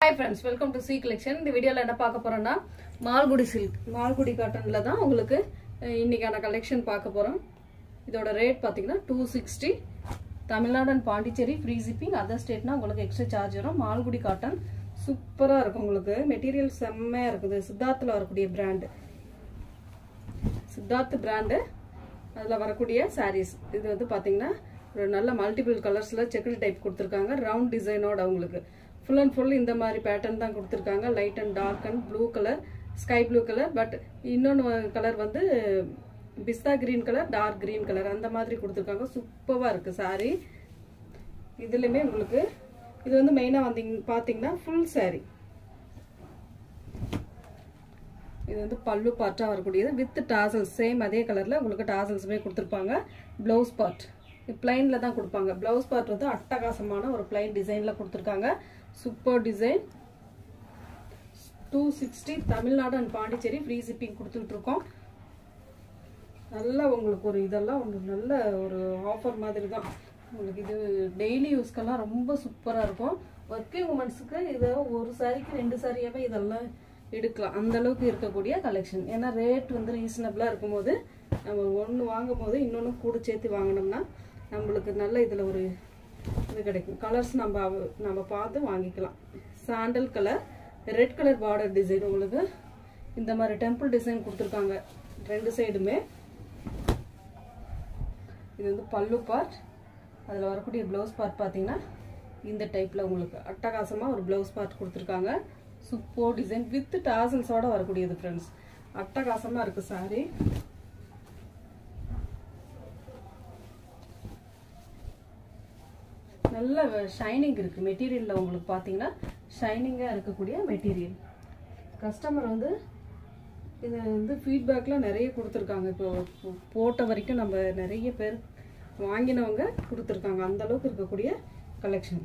hi friends welcome to C collection இந்த வீடியோவில் என்ன பார்க்க போறோம்னா மால்குடி சில்க் மால்குடி காட்டனில் தான் உங்களுக்கு அஹ், இன்னைக்கான கலெக்ஷன் பார்க்க போகிறோம் இதோட ரேட் பார்த்தீங்கன்னா two sixty Tamil Nadu and Pondicherry free shipping other ஸ்டேட்னா உங்களுக்கு எக்ஸ்ட்ரா சார்ஜ் வரும் மால்குடி காட்டன் சூப்பராக இருக்கும் உங்களுக்கு மெட்டீரியல் செம்மையாக இருக்குது சித்தார்த்தில் வரக்கூடிய பிராண்டு சித்தார்த் பிராண்டு அதில் வரக்கூடிய சாரீஸ் இது வந்து பார்த்தீங்கன்னா ஒரு நல்ல மல்டிபிள் கலர்ஸில் செக்குடு டைப் கொடுத்துருக்காங்க ரவுண்ட் டிசைனோட உங்களுக்கு ஃபுல் அண்ட் ஃபுல் இந்த மாதிரி பேட்டர்ன் தான் கொடுத்துருக்காங்க light and dark and blue colour sky blue colour but இன்னொன்று கலர் வந்து pista green colour dark green colour அந்த மாதிரி கொடுத்துருக்காங்க சூப்பராக இருக்குது saree இதுலையுமே உங்களுக்கு இது வந்து மெயினாக வந்தீங்க பார்த்தீங்கன்னா ஃபுல் saree இது வந்து பல்லு பார்ட்டாக வரக்கூடியது வித் டாசல்ஸ் சேம் அதே கலரில் உங்களுக்கு டாசல்ஸுமே கொடுத்துருப்பாங்க ப்ளவுஸ் பார்ட் பிளைனில் தான் கொடுப்பாங்க ப்ளவுஸ் பார்ட் வந்து அட்டகாசமான ஒரு பிளைன் டிசைனில் கொடுத்துருக்காங்க super design two sixty Tamil Nadu and Pondicherry free shipping கொடுத்துட்ருக்கோம் நல்லா உங்களுக்கு ஒரு இதெல்லாம் ஒரு நல்ல ஒரு ஆஃபர் மாதிரி தான் உங்களுக்கு இது டெய்லி யூஸ்க்கெல்லாம் ரொம்ப சூப்பராக இருக்கும் ஒர்க்கிங் உமன்ஸுக்கு இதை ஒரு சாரிக்கு ரெண்டு சாரியாவே இதெல்லாம் எடுக்கலாம் அந்த அளவுக்கு இருக்கக்கூடிய கலெக்ஷன் ஏன்னா ரேட் வந்து ரீசனபிளாக இருக்கும்போது நம்ம ஒன்று வாங்கும் போது இன்னொன்று கூட சேர்த்து வாங்கினோம்னா நம்மளுக்கு நல்ல இதில் ஒரு இது கிடைக்கும் கலர்ஸ் நம்ம அவ- நம்ம பார்த்து வாங்கிக்கலாம் sandal colour red colour border design உங்களுக்கு இந்த மாதிரி டெம்பிள் டிசைன் கொடுத்துருக்காங்க ரெண்டு சைடுமே இது வந்து பல்லு பார்ட் அதில் வரக்கூடிய ப்ளவுஸ் பார்ட் பார்த்தீங்கன்னா இந்த டைப்பில் உங்களுக்கு அட்டகாசமாக ஒரு ப்ளவுஸ் பார்ட் கொடுத்துருக்காங்க சூப்போ டிசைன் வித் டாசல்ஸோட வரக்கூடியது ஃப்ரெண்ட்ஸ் அட்டகாசமாக இருக்குது சாரி நல்ல ஷைனிங் இருக்குது மெட்டீரியலில் உங்களுக்கு பார்த்தீங்கன்னா ஷைனிங்காக இருக்கக்கூடிய மெட்டீரியல் கஸ்டமர் வந்து இது வந்து ஃபீட்பேக்லாம் நிறைய கொடுத்துருக்காங்க இப்போ போ- போட்ட வரைக்கும் நம்ம நிறைய பேர் வாங்கினவங்க கொடுத்துருக்காங்க அந்த அளவுக்கு இருக்கக்கூடிய கலெக்ஷன்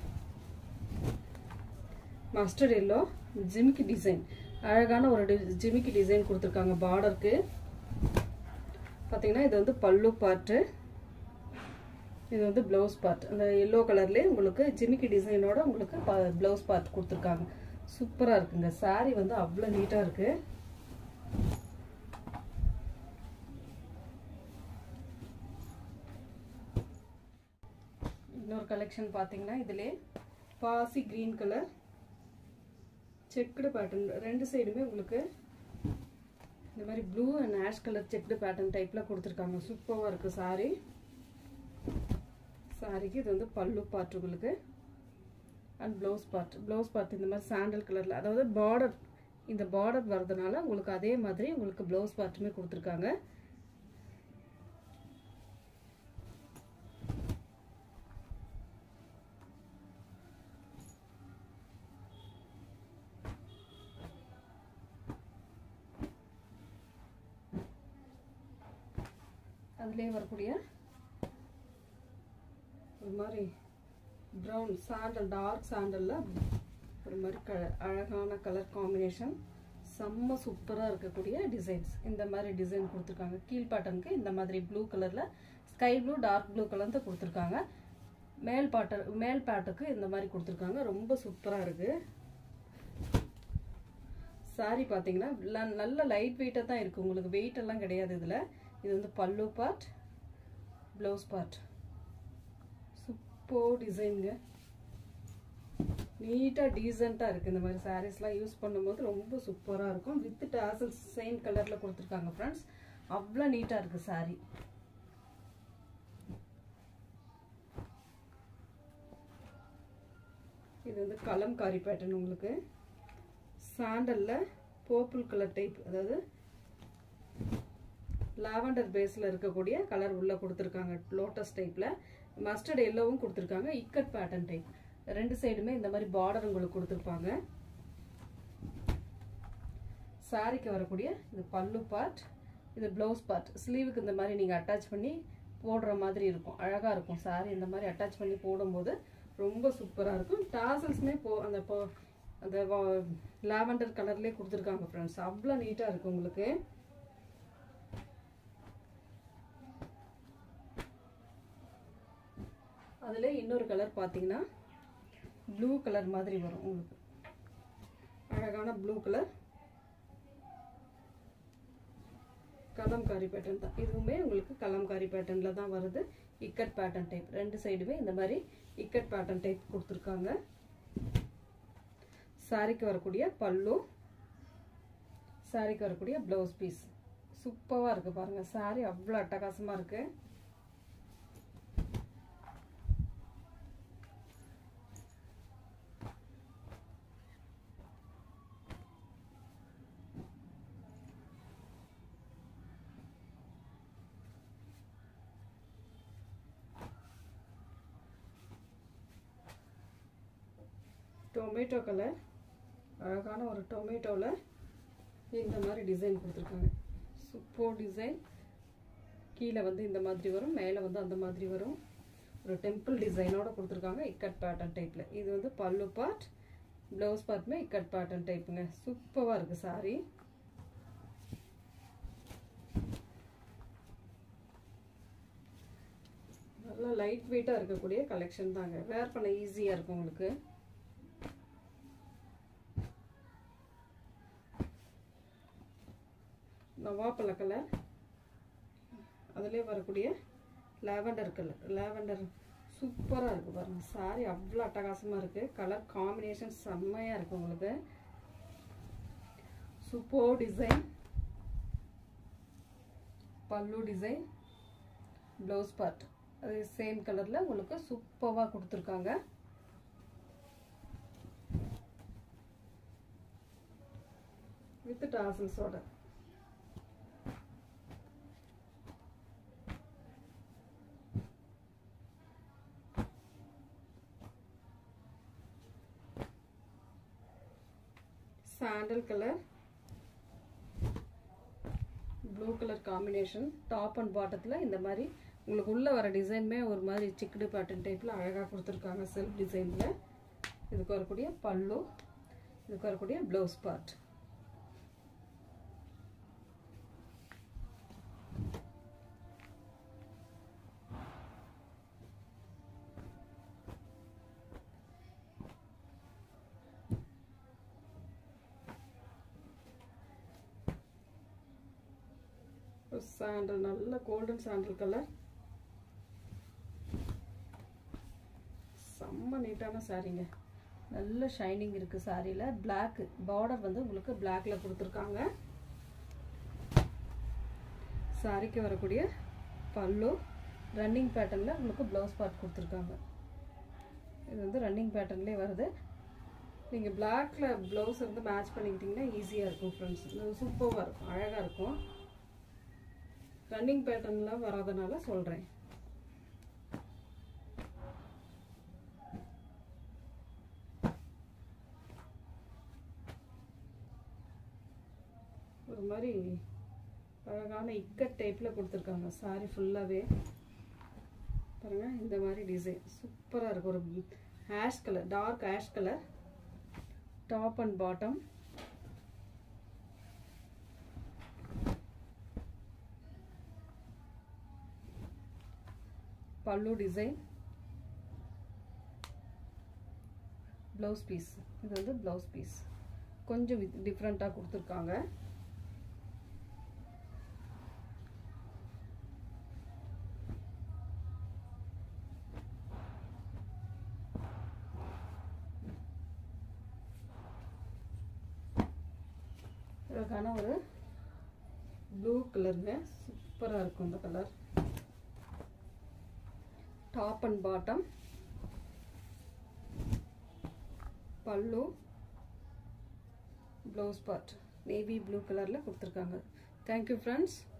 மஸ்டர்ட் எல்லோ ஜிமிக்கி டிசைன் அழகான ஒரு டி- ஜிமிக்கி டிசைன் கொடுத்துருக்காங்க பார்டருக்கு பார்த்தீங்கன்னா இது வந்து பல்லு பார்ட்டு இது வந்து ப்ளவுஸ் பார்ட் அந்த எல்லோ கலர்லேயே உங்களுக்கு ஜிமிக்கி டிசைனோட உங்களுக்கு ப்ளவுஸ் பார்ட் கொடுத்துருக்காங்க சூப்பராக இருக்குங்க saree வந்து அவ்வளோ நீட்டாக இருக்குது இன்னொரு கலெக்ஷன் பார்த்தீங்கன்னா இதிலே பாசி க்ரீன் கலர் செக்குடு பேட்டர்ன் ரெண்டு சைடுமே உங்களுக்கு இந்த மாதிரி blue and ash colour checked pattern டைப்பில் கொடுத்துருக்காங்க சூப்பராக இருக்குது saree சாரிக்கு இது வந்து பல்லு பார்ட் உங்களுக்கு and blouse part blouse part இந்த மாதிரி சாண்டல் கலரில் அதாவது பார்டர் இந்த பார்டர் வர்றதுனால உங்களுக்கு அதே மாதிரி உங்களுக்கு ப்ளவுஸ் பார்ட்டுமே கொடுத்துருக்காங்க அதுலேயே வரக்கூடிய ஒரு மாதிரி ப்ரௌன் சாண்டல் டார்க் சாண்டலில் ஒரு மாதிரி க அழகான கலர் காம்பினேஷன் செம்ம சூப்பராக இருக்கக்கூடிய டிசைன்ஸ் இந்த மாதிரி டிசைன் கொடுத்துருக்காங்க கீழ் பாட்டனுக்கு இந்த மாதிரி ப்ளூ கலரில் ஸ்கை ப்ளூ டார்க் ப்ளூ கலர்ந்து கொடுத்துருக்காங்க மேல் பாட்டர் மேல் பாட்டுக்கு இந்த மாதிரி கொடுத்துருக்காங்க ரொம்ப சூப்பராக இருக்குது சாரி பார்த்தீங்கன்னா ல- நல்ல லைட் வெயிட்டாக தான் இருக்குது உங்களுக்கு வெயிட் எல்லாம் கிடையாது இதில் இது வந்து பல்லு பார்ட் ப்ளவுஸ் பார்ட் சூப்போ டிசைனுங்க நீட்டாக டீசெண்டாக இருக்குது இந்த மாதிரி சாரீஸ்லாம் யூஸ் பண்ணும்போது ரொம்ப சூப்பராக இருக்கும் வித் டாசல்ஸ் சேம் கலரில் கொடுத்துருக்காங்க ஃப்ரெண்ட்ஸ் அவ்வளோ நீட்டாக இருக்குது saree இது வந்து கலம்காரி பேட்டர்ன் உங்களுக்கு சாண்டலில் பர்பிள் கலர் டைப் அதாவது லாவெண்டர் பேஸில் இருக்கக்கூடிய கலர் உள்ளே கொடுத்துருக்காங்க லோட்டஸ் டைப்பில் மஸ்டர்ட் எல்லோவும் கொடுத்துருக்காங்க இக்கட் பேட்டர்ன் டைப் ரெண்டு சைடுமே இந்த மாதிரி பார்டர் உங்களுக்கு கொடுத்துருப்பாங்க சாரிக்கு வரக்கூடிய இது பல்லு பார்ட் இது ப்ளவுஸ் பார்ட் ஸ்லீவுக்கு இந்த மாதிரி நீங்கள் அட்டாச் பண்ணி போடுற மாதிரி இருக்கும் அழகாக இருக்கும் சாரி இந்த மாதிரி அட்டாச் பண்ணி போடும்போது ரொம்ப சூப்பராக இருக்கும் டாசல்ஸுமே போ அந்த போ அந்த லாவெண்டர் கலர்லேயே கொடுத்துருக்காங்க ஃப்ரெண்ட்ஸ் அவ்வளோ நீட்டாக இருக்குது உங்களுக்கு அதில் இன்னொரு கலர் பார்த்தீங்கன்னா ப்ளூ கலர் மாதிரி வரும் உங்களுக்கு அழகான ப்ளூ கலர் கலம்காரி பேட்டர்ன் தான் இதுவுமே உங்களுக்கு கலம்காரி பேட்டர்னில் தான் வருது இக்கட் பேட்டர்ன் டைப் ரெண்டு சைடுமே இந்த மாதிரி இக்கட் பேட்டர்ன் டைப் கொடுத்துருக்காங்க சாரிக்கு வரக்கூடிய பல்லு சாரிக்கு வரக்கூடிய ப்ளவுஸ் பீஸ் சூப்பராக இருக்குது பாருங்கள் சாரி அவ்வளோ அட்டகாசமாக இருக்குது டொமேட்டோ கலர் அழகான ஒரு டொமேட்டோவில் இந்த மாதிரி டிசைன் கொடுத்துருக்காங்க சூப்பர் டிசைன் கீழே வந்து இந்த மாதிரி வரும் மேலே வந்து அந்த மாதிரி வரும் ஒரு டெம்பிள் டிசைனோட கொடுத்துருக்காங்க இக்கட் பேட்டர்ன் டைப்பில் இது வந்து பல்லு பார்ட் ப்ளவுஸ் பார்ட்டுமே இக்கட் பேட்டர்ன் டைப்புங்க சூப்பராக இருக்குது சாரி நல்லா லைட் வெயிட்டாக இருக்கக்கூடிய கலெக்ஷன் தாங்க வேர் பண்ண ஈஸியாக இருக்கும் உங்களுக்கு நவாப்பழ கலர் அதிலே வரக்கூடிய லாவெண்டர் கலர் லாவெண்டர் சூப்பராக இருக்குது பாருங்கள் சாரி அவ்வளோ அட்டகாசமாக இருக்குது கலர் காம்பினேஷன் செம்மையாக இருக்குது உங்களுக்கு super design pallu design blouse part அது சேம் கலரில் உங்களுக்கு சூப்பராக கொடுத்துருக்காங்க வித் டாசல்ஸோட sandal colour blue colour combination top and பாட்டத்தில் இந்த மாதிரி உங்களுக்கு உள்ளே வர டிசைனுமே ஒரு மாதிரி சிக்கடு பேட்டர்ன் டைப்பில் அழகாக கொடுத்துருக்காங்க செல்ஃப் டிசைனில் இதுக்கு வரக்கூடிய பல்லு இதுக்கு வரக்கூடிய ப்ளவுஸ் பார்ட் சாண்டல் நல்ல கோல்டன் சாண்டல் கலர் செம்ம நீட்டான சாரீங்க நல்ல ஷைனிங் இருக்கு சாரியில் பிளாக் பார்டர் வந்து உங்களுக்கு பிளாக்ல கொடுத்துருக்காங்க சாரிக்கு வரக்கூடிய பல்லு ரன்னிங் பேட்டர்னில் உங்களுக்கு ப்ளவுஸ் பார்ட் கொடுத்துருக்காங்க இது வந்து ரன்னிங் பேட்டர்ன்லேயே வருது நீங்கள் பிளாக்ல ப்ளவுஸ் வந்து மேட்ச் பண்ணிக்கிட்டிங்கன்னா ஈஸியாக இருக்கும் ஃப்ரெண்ட்ஸ் சூப்பராக இருக்கும் அழகாக இருக்கும் ரன்னிங் பேட்டர்ன்லாம் வராதனால சொல்கிறேன் ஒரு மாதிரி அழகான இக்கட் டைப்பில் கொடுத்துருக்காங்க சாரி ஃபுல்லாகவே பாருங்கள் இந்த மாதிரி டிசைன் சூப்பராக இருக்கும் ஒரு ash colour dark ash colour top and bottom pallu design blouse piece இது வந்து ப்ளவுஸ் பீஸ் கொஞ்சம் டிஃப்ரெண்ட்டாக கொடுத்துருக்காங்க இதற்கான ஒரு ப்ளூ கலருங்க சூப்பராக இருக்கும் இந்த colour top and bottom pallu blouse part navy blue கலரில் கொடுத்துருக்காங்க தேங்க்யூ ஃப்ரெண்ட்ஸ்